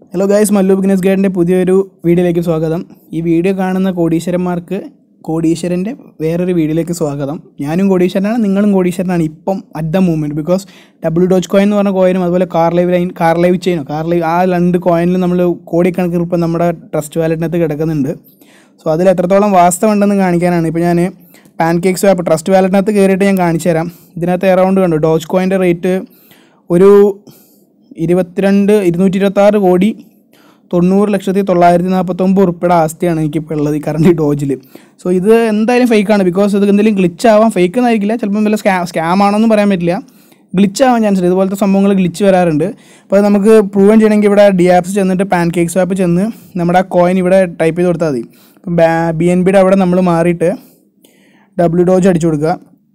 hello guys Mallu business ഗൈഡിൻ്റെ പുതിയൊരു വീഡിയോയിലേക്ക് സ്വാഗതം ഈ വീഡിയോ കാണുന്ന കോടീശ്വരന്മാർക്ക് കോടീശ്വരൻ്റെ വേറൊരു വീഡിയോയിലേക്ക് സ്വാഗതം ഞാനും കോടീശ്വരനാണ് നിങ്ങളും കോടീശ്വരനാണ് ഇപ്പം at the moment because W doge coin എന്ന് പറഞ്ഞ കോയിനും അതുപോലെ car live line car live ചെയിനോ കാർ ലൈവ് ആ രണ്ട് കോയിനിൽ നമ്മൾ കോടിക്കണക്കിന് ഇപ്പം നമ്മുടെ ട്രസ്റ്റ് വാലറ്റിനകത്ത് കിടക്കുന്നുണ്ട് സോ അതിൽ എത്രത്തോളം വാസ്തവമുണ്ടെന്ന് കാണിക്കാനാണ് ഇപ്പോൾ ഞാൻ പാൻ കേക്ക് സ്വാപ്പ് ട്രസ്റ്റ് വാലറ്റിനകത്ത് കയറിയിട്ട് ഞാൻ കാണിച്ചു തരാം ഇതിനകത്ത് എറൗണ്ട് കണ്ടു ഡോച്ച് കോയിൻ്റെ റേറ്റ് ഒരു ഇരുപത്തിരണ്ട് ഇരുന്നൂറ്റി ഇരുപത്താറ് കോടി തൊണ്ണൂറ് ലക്ഷത്തി തൊള്ളായിരത്തി നാൽപ്പത്തൊമ്പത് ഉറുപ്പിയുടെ ആസ്തിയാണ് എനിക്കിപ്പോൾ ഉള്ളത് ഈ കറണ്ട് ഡോജിൽ സോ ഇത് എന്തായാലും ഫേക്കാണ് ബിക്കോസ് ഇത് എന്തെങ്കിലും ഗ്ലിച്ച് ആവാം ഫേക്ക് എന്നായിരിക്കില്ല ചിലപ്പം വല്ല സ്കാ സ്കാം ആണെന്നും പറയാൻ പറ്റില്ല ഗ്ലിച്ച് ആവാൻ ചാൻസ് ഉണ്ട് ഇതുപോലത്തെ സംഭവങ്ങൾ ഗ്ലിച്ച് വരാറുണ്ട് അപ്പോൾ അത് നമുക്ക് പ്രൂവൻ ചെയ്യണമെങ്കിൽ ഇവിടെ ഡി ആപ്സ് ചെന്നിട്ട് പാൻ കേക്ക് സ്വാപ്പ് ചെന്ന് നമ്മുടെ ആ കോയിൻ ഇവിടെ ടൈപ്പ് ചെയ്ത് കൊടുത്താൽ മതി ഇപ്പം ബി എൻ ബിയുടെ അവിടെ നമ്മൾ മാറിയിട്ട് ഡബ്ല്യു ഡോജ് അടിച്ചു കൊടുക്കുക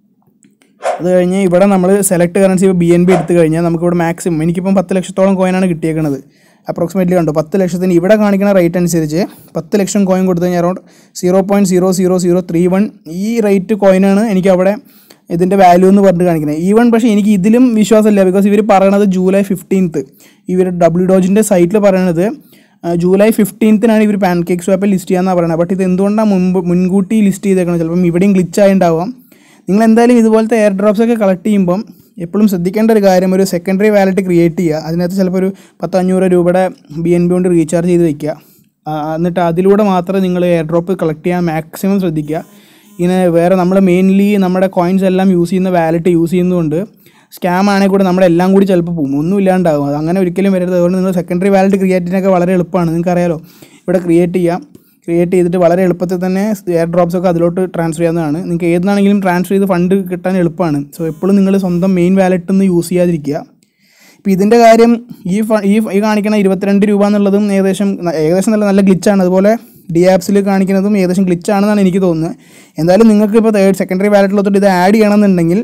അത് കഴിഞ്ഞ് ഇവിടെ നമ്മൾ select currency B N B എടുത്തു കഴിഞ്ഞാൽ നമുക്കിവിടെ മാക്സിമം എനിക്കിപ്പം പത്ത് ലക്ഷത്തോളം കോയിനാണ് കിട്ടിയേക്കുന്നത് അപ്രോക്സിമേറ്റ്ലി കണ്ടു പത്ത് ലക്ഷത്തിന് ഇവിടെ കാണിക്കുന്ന റേറ്റ് അനുസരിച്ച് പത്ത് ലക്ഷം കോയിൻ കൊടുത്തു കഴിഞ്ഞാൽ around zero point zero zero zero three one ഈ റേറ്റ് കോയിനാണ് എനിക്ക് അവിടെ ഇതിൻ്റെ വാല്യൂ എന്ന് പറഞ്ഞിട്ട് കാണിക്കുന്നത് ഈവൺ പക്ഷേ എനിക്ക് ഇതിലും വിശ്വാസമില്ല ബിക്കോസ് ഇവർ പറയണത് ജൂലൈ ഫിഫ്റ്റീൻത്ത് ഇവർ ഡബ്ല്യു ഡോജിൻ്റെ സൈറ്റിൽ പറയണത് ആ, ജൂലൈ ഫിഫ്റ്റീൻത്തിനാണ് ഇവർ പാൻ കേക്ക് സ്വാപ്പിൽ ലിസ്റ്റ് ചെയ്യാമെന്നാണ് പറയുന്നത് ബട്ട് ഇത് എന്തുകൊണ്ടാണ് മുൻപ് മുൻകൂട്ടി ലിസ്റ്റ് ചെയ്തേക്കണം ചിലപ്പം ഇവിടെയും ഗ്ലിച്ച് ആയിട്ടുണ്ടാവാം നിങ്ങൾ എന്തായാലും ഇതുപോലത്തെ എയർ ഡ്രോപ്സ് ഒക്കെ കളക്ട് ചെയ്യുമ്പം എപ്പോഴും ശ്രദ്ധിക്കേണ്ട ഒരു കാര്യം ഒരു സെക്കൻഡറി വാലറ്റ് ക്രിയേറ്റ് ചെയ്യുക അതിനകത്ത് ചിലപ്പോൾ ഒരു പത്തഞ്ഞൂറ് രൂപയുടെ ബി എൻ ബി കൊണ്ട് റീചാർജ് ചെയ്ത് വെക്കുക ആ, എന്നിട്ട് അതിലൂടെ മാത്രമേ നിങ്ങൾ എയർ ഡ്രോപ്പ് കളക്ട് ചെയ്യാൻ മാക്സിമം ശ്രദ്ധിക്കുക ഇങ്ങനെ വേറെ നമ്മൾ മെയിൻലി നമ്മുടെ കോയിൻസ് എല്ലാം യൂസ് ചെയ്യുന്ന വാലറ്റ് യൂസ് ചെയ്യുന്നതുകൊണ്ട് സ്കാം ആണെങ്കിൽ കൂടെ നമ്മുടെ എല്ലാം കൂടി ചിലപ്പോൾ പോകും ഒന്നും ഇല്ലാണ്ടാകും അത് അങ്ങനെ ഒരിക്കലും വരരുത് അതുകൊണ്ട് നിങ്ങൾ സെക്കൻഡറി വാലറ്റ് ക്രിയേറ്റ് ചെയ്യാനൊക്കെ വളരെ എളുപ്പമാണ് നിങ്ങൾക്ക് അറിയാലോ ഇവിടെ ക്രിയേറ്റ് ചെയ്യാം ക്രിയേറ്റ് ചെയ്തിട്ട് വളരെ എളുപ്പത്തിൽ തന്നെ എയർ ഡ്രോപ്സ് ഒക്കെ അതിലോട്ട് ട്രാൻസ്ഫർ ചെയ്യാവുന്നതാണ് നിങ്ങൾക്ക് ഏതാണെങ്കിലും ട്രാൻസ്ഫർ ചെയ്ത് ഫണ്ട് കിട്ടാൻ എളുപ്പമാണ് സോ എപ്പോഴും നിങ്ങൾ സ്വന്തം മെയിൻ വാലറ്റ് ഒന്ന് യൂസ് ചെയ്യാതിരിക്കുക ഇപ്പോൾ ഇതിൻ്റെ കാര്യം ഈ ഫ- ഈ ഈ കാണിക്കുന്ന ഇരുപത്തിരണ്ട് രൂപ എന്നുള്ളതും ഏകദേശം ഏകദേശം നല്ല നല്ല ഗ്ലിച്ചാണ് അതുപോലെ ഡി ആപ്സിൽ കാണിക്കുന്നതും ഏകദേശം ഗ്ലിച്ചാണെന്നാണ് എനിക്ക് തോന്നുന്നത് എന്തായാലും നിങ്ങൾക്ക് ഇപ്പോൾ തേർഡ് സെക്കൻഡറി വാലറ്റിലോട്ട് ഇത് ആഡ് ചെയ്യണമെന്നുണ്ടെങ്കിൽ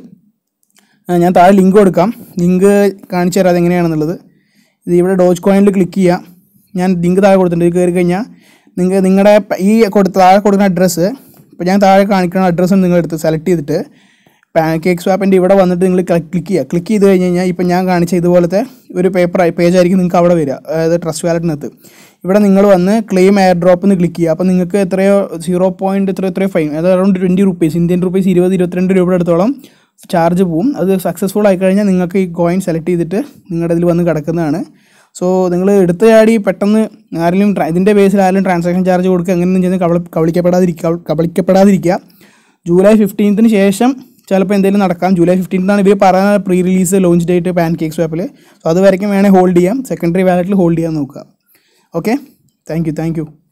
ആ, ഞാൻ താഴെ ലിങ്ക് കൊടുക്കാം ലിങ്ക് കാണിച്ചു തരാം അതെങ്ങനെയാണെന്നുള്ളത് ഇത് ഇവിടെ ഡോജ് കോയിനിൽ ക്ലിക്ക് ചെയ്യുക ഞാൻ ലിങ്ക് താഴെ കൊടുത്തിട്ടുണ്ട് ഇത് കയറി കഴിഞ്ഞാൽ നിങ്ങൾ നിങ്ങളുടെ പ- ഈ കൊടുത്ത താഴെ കൊടുക്കുന്ന അഡ്രസ്സ് ഇപ്പോൾ ഞാൻ താഴെ കാണിക്കുന്ന അഡ്രസ്സ് നിങ്ങൾ എടുത്ത് സെലക്ട് ചെയ്തിട്ട് പാൻ കേക്ക് സ്വാപ്പിൻ്റെ ഇവിടെ വന്നിട്ട് നിങ്ങൾ ക്ലിക്ക് ചെയ്യുക ക്ലിക്ക് ചെയ്ത് കഴിഞ്ഞ് കഴിഞ്ഞാൽ ഇപ്പം ഞാൻ കാണിച്ച ഇതുപോലത്തെ ഒരു പേപ്പർ പേജ് ആയിരിക്കും നിങ്ങൾക്ക് അവിടെ വരിക അതായത് ട്രസ്റ്റ് വാലറ്റിനകത്ത് ഇവിടെ നിങ്ങൾ വന്ന് ക്ലെയിം എയർ ഡ്രോപ്പ് എന്ന് ക്ലിക്ക് ചെയ്യുക അപ്പോൾ നിങ്ങൾക്ക് എത്രയോ സീറോ പോയിൻറ്റ് എത്ര എത്രയോ ഫൈൻ അത് around twenty rupees Indian rupees ഇരുപത് ഇരുപത്തിരണ്ട് രൂപയുടെ അടുത്തോളം ചാർജ് പോവും അത് സക്സസ്ഫുൾ ആയി കഴിഞ്ഞാൽ നിങ്ങൾക്ക് ഈ കോയിൻ സെലക്ട് ചെയ്തിട്ട് നിങ്ങളുടെ ഇതിൽ വന്ന് കിടക്കുന്നതാണ് സോ നിങ്ങൾ എടുത്ത ചാടി പെട്ടെന്ന് ആരെങ്കിലും ട്രാ- ഇതിൻ്റെ ബേസിൽ ആരെങ്കിലും ട്രാൻസാക്ഷൻ ചാർജ് കൊടുക്കുക അങ്ങനെയൊന്നും ചെയ്ത് കബള കബളിക്കപ്പെടാതിരിക്കുക കബളിക്കപ്പെടാതിരിക്കുക ജൂലൈ ഫിഫ്റ്റീൻത്തിന് ശേഷം ചിലപ്പോൾ എന്തെങ്കിലും നടക്കാം ജൂലൈ ഫിഫ്റ്റീൻത്താണ് ഇവർ പറയുന്ന pre release launch date pancake സ്വാപ്പിൽ സോ അതുവരെയ്ക്കും വേണേൽ ഹോൾഡ് ചെയ്യാം സെക്കൻഡറി വാലറ്റിൽ ഹോൾഡ് ചെയ്യാൻ നോക്കുക okay thank you thank U